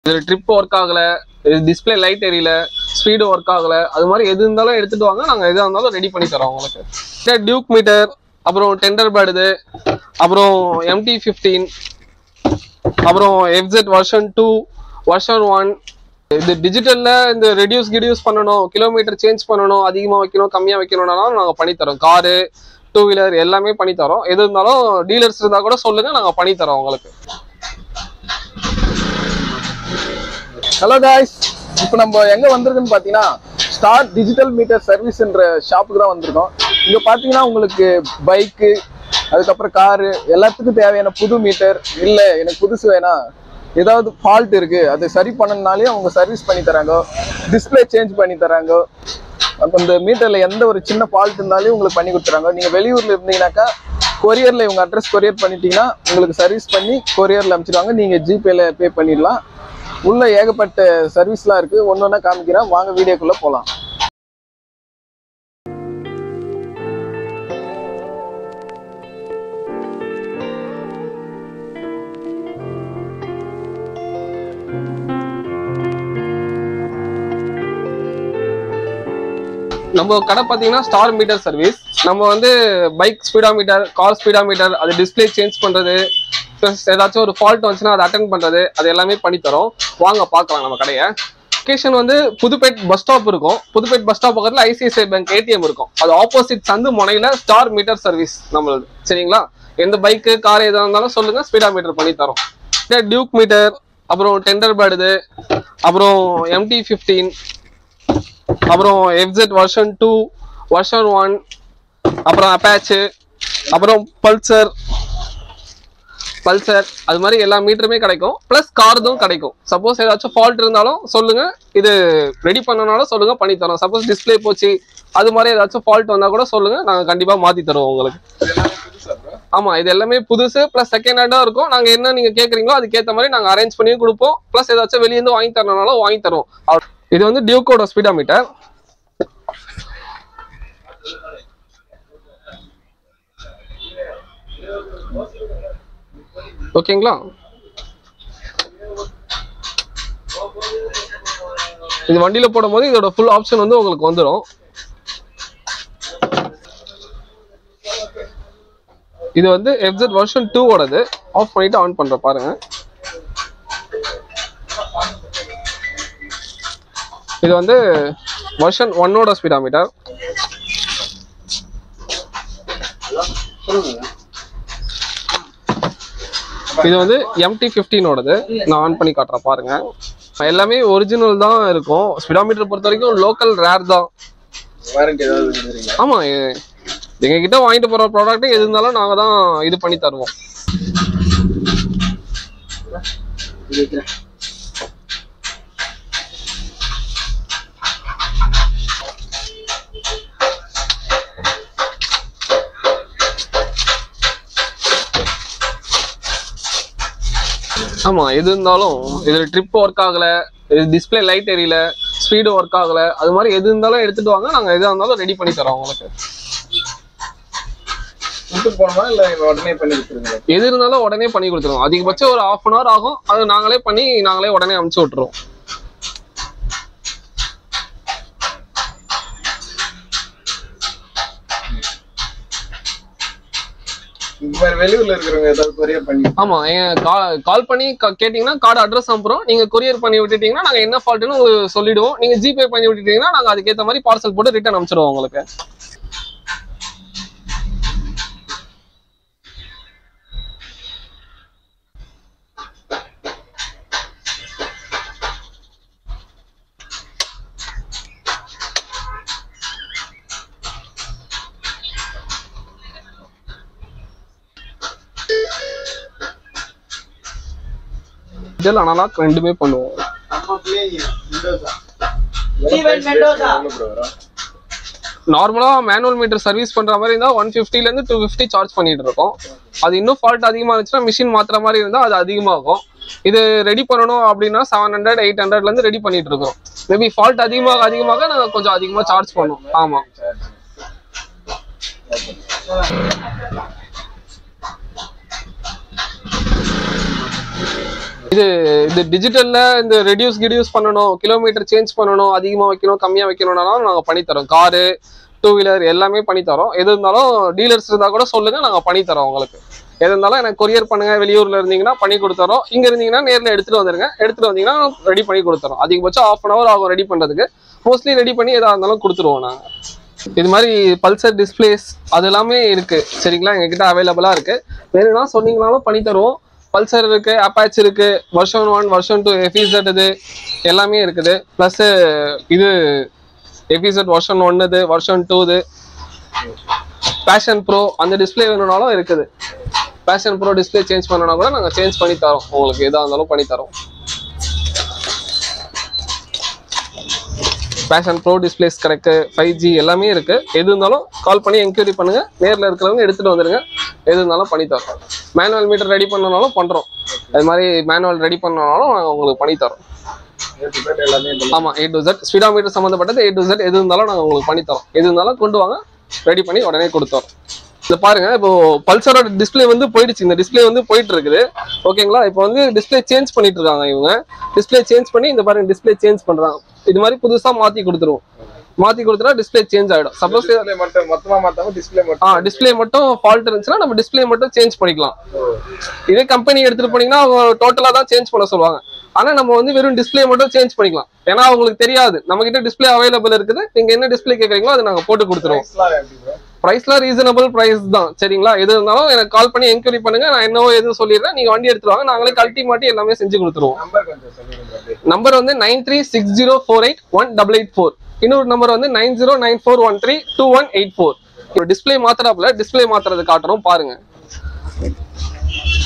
இது trip work ஆகல இது டிஸ்பிளே லைட் எரியல ஸ்பீடு ஒர்க் ஆகல அது மாதிரி எது இருந்தாலும் எடுத்துட்டு வாங்க நாங்க எதா இருந்தாலும் ரெடி பண்ணி தரோம் உங்களுக்கு டியூக் மீட்டர் அப்புறம் டெண்டர் பேட் இது அப்புறம் எம்டி ஃபிஃப்டீன் அப்புறம் FZ version two version one இது டிஜிட்டல்ல இந்த ரெடியூஸ் கிடியூஸ் பண்ணணும் கிலோமீட்டர் சேஞ்ச் பண்ணணும் அதிகமா வைக்கணும் கம்மியா வைக்கணும்னாலும் நாங்க பண்ணி தரோம் காரு டூ வீலர் எல்லாமே பண்ணி தரோம் எது இருந்தாலும் டீலர்ஸ் இருந்தா கூட சொல்லுங்க நாங்க பண்ணி தரோம் உங்களுக்கு ஹலோ காய்ஸ் இப்போ நம்ம எங்க வந்திருக்குன்னு பாத்தீங்கன்னா ஸ்டார் டிஜிட்டல் மீட்டர் சர்வீஸ்ன்ற ஷாப்புக்கு தான் வந்திருக்கோம் இங்க பாத்தீங்கன்னா உங்களுக்கு பைக்கு அதுக்கப்புறம் காரு எல்லாத்துக்கும் தேவையான புது மீட்டர் இல்ல எனக்கு புதுசு வேணாம் ஏதாவது ஃபால்ட் இருக்கு அதை சரி பண்ணனாலே அவங்க சர்வீஸ் பண்ணி தராங்க டிஸ்பிளே சேஞ்ச் பண்ணி தராங்க அப்ப இந்த மீட்டர்ல எந்த ஒரு சின்ன ஃபால்ட் இருந்தாலும் உங்களுக்கு பண்ணி கொடுத்துறாங்க நீங்க வெளியூர்ல இருந்தீங்கன்னாக்கா கொரியர்ல இவங்க அட்ரஸ் கொரியர் பண்ணிட்டீங்கன்னா உங்களுக்கு சர்வீஸ் பண்ணி கொரியர்ல அனுப்பிச்சிடுவாங்க நீங்க ஜிபேல பே பண்ணிடலாம் உள்ள ஏகப்பட்ட சர்வீஸ்லாம் இருக்கு ஒன்று ஒன்றா காமிக்கிறேன் வாங்க வீடியோக்குள்ள போகலாம் நம்ம கடை பார்த்தீங்கன்னா ஸ்டார் மீட்டர் சர்வீஸ் நம்ம வந்து bike speedo meter car speedo meter அது டிஸ்பிளே சேஞ்ச் பண்றது ப்ளஸ் ஏதாச்சும் ஒரு ஃபால்ட் வந்துச்சுன்னா அதை அட்டன் பண்றது அது எல்லாமே பண்ணி தரோம் வாங்க பார்க்கலாம் நம்ம கடையை லொகேஷன் வந்து புதுப்பேட் பஸ் ஸ்டாப் இருக்கும் புதுப்பேட் பஸ் ஸ்டாப் பக்கத்துல ஐசிஐசிஐ பேங்க் ஏடிஎம் இருக்கும் அது ஆப்போசிட் சந்து முனையில ஸ்டார் மீட்டர் சர்வீஸ் நம்மளது சரிங்களா எந்த பைக்கு கார் எதாக இருந்தாலும் சொல்லுங்க ஸ்பீடா மீட்டர் பண்ணி தரோம் டியூக் மீட்டர் அப்புறம் டெண்டர் பேட் இது அப்புறம் எம்டி ஃபிஃப்டீன் அப்புறம் FZ version two version one அப்புறம் அப்பாச்சு அப்புறம் பல்சர் பல்சர் அது மாதிரி எல்லா மீட்டருமே கிடைக்கும் ப்ளஸ் கார்தும் கிடைக்கும் சப்போஸ் ஏதாச்சும் ஃபால்ட் இருந்தாலும் சொல்லுங்க இது ரெடி பண்ணனாலும் சொல்லுங்க பண்ணி தரோம் சப்போஸ் டிஸ்பிளே போச்சு அது மாதிரி ஏதாச்சும் ஃபால்ட் வந்தா கூட சொல்லுங்க நாங்க கண்டிப்பா மாத்தி தருவோம் உங்களுக்கு ஆமா இது எல்லாமே புதுசு ப்ளஸ் செகண்ட் ஹேண்டா இருக்கும் நாங்க என்ன நீங்க கேக்குறீங்களோ அதுக்கேத்த மாதிரி நாங்க அரேஞ்ச் பண்ணி கொடுப்போம் ப்ளஸ் ஏதாச்சும் வெளிய இருந்து வாங்கி தரனாலும் வாங்கி தருவோம் அவ்வளவு. இது வந்து டியூக்கோட ஸ்பீடா மீட்டர் ஓகேங்களா இது வண்டியில போடும்போது இதோட ஃபுல் ஆப்ஷன் வந்து உங்களுக்கு வந்துடும் இது வந்து எஃப்ஜெட் வெர்ஷன் டூ ஓடது ஆஃப் பண்ணிட்டு ஆன் பண்ற பாருங்க இது வந்து வெர்ஷன் ஒன்னோட ஸ்பீடாமீட்டர் இது வந்து எம்டி ஃபிஃப்டீனோடது நான் ஆன் பண்ணி காட்டுறேன் பாருங்க எல்லாமே ஒரிஜினல் தான் இருக்கும் ஸ்பீடாமீட்டர் பொறுத்த வரைக்கும் லோக்கல் ரேர் தான் வாரண்டி ஏதாவது கொடுக்குறீங்களா ஆமா எ- எங்க கிட்ட வாங்கிட்டு போற ப்ராடக்ட் எது இருந்தாலும் நாங்க தான் இது பண்ணி தருவோம் ஆமா எது இருந்தாலும் இதுல ட்ரிப் ஒர்க் ஆகல இது டிஸ்பிளே லைட் எரியல ஸ்பீடு ஒர்க் ஆகல அது மாதிரி எது இருந்தாலும் எடுத்துட்டு வாங்க நாங்க எதா இருந்தாலும் ரெடி பண்ணி தரோம் உங்களுக்கு விட்டு போகணுமா இல்லை உடனே பண்ணி கொடுத்துருங்க எது இருந்தாலும் உடனே பண்ணி கொடுத்துருவோம் அதிகபட்சம் ஒரு ஹாஃப் அன் ஹவர் ஆகும் அது நாங்களே பண்ணி நாங்களே உடனே அனுப்பிச்சு விட்டுருவோம் இந்த மாதிரி வெளியூர்ல இருக்கிறவங்க ஏதாவது கொரியர் பண்ணி ஆமா கால் பண்ணி கா- கேட்டீங்கன்னா கார்டு அட்ரஸ் அனுப்புறோம் நீங்க கொரியர் பண்ணி விட்டுட்டீங்கன்னா நாங்க என்ன ஃபால்ட்னு உங்களுக்கு சொல்லிடுவோம் நீங்க ஜிபே பண்ணி விட்டுட்டீங்கன்னா நாங்க அதுக்கேத்த மாதிரி பார்சல் போட்டு ரிட்டர்ன் அனுப்பிச்சிடுவோம் உங்களுக்கு டிஜிட்டல் அனலாக் ரெண்டுமே பண்ணுவோம் நார்மலா மேனுவல் மீட்டர் சர்வீஸ் பண்ற மாதிரி இருந்தா ஒன் ல இருந்து டூ ஃபிஃப்டி சார்ஜ் பண்ணிட்டு இருக்கோம் அது இன்னும் ஃபால்ட் அதிகமா இருந்துச்சுன்னா மிஷின் மாத்துற மாதிரி இருந்தா அது அதிகமாகும் இது ரெடி பண்ணணும் அப்படின்னா செவன் ஹண்ட்ரட் எயிட் ஹண்ட்ரட்ல இருந்து ரெடி பண்ணிட்டு இருக்கோம் மேபி ஃபால்ட் அதிகமாக அதிகமாக நாங்க கொஞ்சம் அதிகமா சார்ஜ் பண்ணுவோம் ஆமா இது இது டிஜிட்டல்ல இந்த ரெடியூஸ் கிடியூஸ் பண்ணணும் கிலோமீட்டர் சேஞ்ச் பண்ணணும் அதிகமா வைக்கணும் கம்மியா வைக்கணும்னாலும் நாங்க பண்ணி தரோம் காரு டூ வீலர் எல்லாமே பண்ணி தரோம் எது இருந்தாலும் டீலர்ஸ் இருந்தா கூட சொல்லுங்க நாங்க பண்ணி தரோம் உங்களுக்கு எது இருந்தாலும் எனக்கு கொரியர் பண்ணுங்க வெளியூர்ல இருந்தீங்கன்னா பண்ணி கொடுத்துறோம் இங்க இருந்தீங்கன்னா நேர்ல எடுத்துட்டு வந்துருங்க எடுத்துட்டு வந்தீங்கன்னா ரெடி பண்ணி கொடுத்துறோம் அதிகபட்சம் ஆஃப் அன் அவர் ஆகும் ரெடி பண்றதுக்கு மோஸ்ட்லி ரெடி பண்ணி எதா இருந்தாலும் கொடுத்துருவோம் நாங்க இது மாதிரி பல்சர் டிஸ்பிளேஸ் அது எல்லாமே இருக்கு சரிங்களா எங்ககிட்ட அவைலபிளா இருக்கு வேணும்னா சொன்னீங்கனாலும் பண்ணி தருவோம் பல்சர் இருக்கு அப்பாச் இருக்கு வருஷன் ஒன் வருஷன் டூ எஃபிசட் இது எல்லாமே இருக்குது ப்ளஸ் இது எஃபிசட் வருஷன் ஒன்னுது வருஷன் டூது பேஷன் ப்ரோ அந்த டிஸ்பிளே வேணும்னாலும் இருக்குது பேஷன் ப்ரோ டிஸ்பிளே சேஞ்ச் பண்ணனா கூட நாங்கள் சேஞ்ச் பண்ணி தரோம் உங்களுக்கு எதாக இருந்தாலும் பண்ணி தரோம் Passion bro displays correct five G எல்லாமே இருக்கு எது இருந்தாலும் கால் பண்ணி என்கொயரி பண்ணுங்க நேரில் இருக்கிறவங்க எடுத்துட்டு வந்துருங்க எது இருந்தாலும் பண்ணி தரோம் மேனுவல் மீட்டர் ரெடி பண்ணனாலும் பண்றோம் அது மாதிரி மேனுவல் ரெடி பண்ணனாலும் நாங்கள் உங்களுக்கு பண்ணி தரோம் எல்லாமே இந்த ஆமா A to Z speedo meter சம்மந்தப்பட்டது ஏ டு Z எது இருந்தாலும் நாங்கள் உங்களுக்கு பண்ணி தரோம் எது இருந்தாலும் கொண்டு வாங்க ரெடி பண்ணி உடனே கொடுத்தோம் இது பாருங்க இப்போ பல்சரோட டிஸ்ப்ளே வந்து போயிடுச்சு இந்த டிஸ்ப்ளே வந்து போயிட்டு இருக்குது ஓகேங்களா இப்போ வந்து டிஸ்ப்ளே சேஞ்ச் பண்ணிட்டு இருக்காங்க இவங்க டிஸ்ப்ளே சேஞ்ச் பண்ணி இந்த பாருங்க டிஸ்ப்ளே சேஞ்ச் பண்றாங்க இது மாதிரி புதுசா மாத்தி கொடுத்துருவோம் மாத்தி கொடுத்துட்டா டிஸ்ப்ளே சேஞ்ச் ஆயிடும் சப்போஸ் டிஸ்பிளே மட்டும் மொத்தமா மாத்தாம டிஸ்பிளே ஆ மட்டும் டிஸ்ப்ளே மட்டும் ஃபால்ட் இருந்துச்சுன்னா நம்ம டிஸ்ப்ளே மட்டும் சேஞ்ச் பண்ணிக்கலாம் இதே கம்பெனி எடுத்துட்டு போனீங்கன்னா அவங்க டோட்டலா தான் சேஞ்ச் பண்ண சொல்லுவாங்க ஆனா நம்ம வந்து வெறும் டிஸ்ப்ளே மட்டும் சேஞ்ச் பண்ணிக்கலாம் ஏன்னா அவங்களுக்கு தெரியாது நம்ம கிட்ட டிஸ்ப்ளே அவைலபிள் இருக்குது நீங்க என்ன டிஸ்ப்ளே கேக்குறீங்களோ அதை நாங்க போட்டு கொடுத்துருவோம் Price-லாம் எப்படி bro? பிரைஸ்லாம் ரீசனபிள் பிரைஸ் தான் சரிங்களா எது இருந்தாலும் எனக்கு கால் பண்ணி என்கொயரி பண்ணுங்க நான் என்னவோ எதுவும் சொல்லிடுறேன் நீங்க வண்டி எடுத்துட்டு வாங்க நாங்களே கழட்டி மாட்டி எல்லாமே செஞ்சு கொடுத்துருவோம் Number கொஞ்சம் சொல்லுங்க bro அப்படியே. நம்பர் வந்து nine three six zero four eight one double eight four இன்னொரு நம்பர் வந்து nine zero nine four one three two one eight four display மாத்திராப்புல டிஸ்பிளே மாத்துறது காட்டுறோம் பாருங்க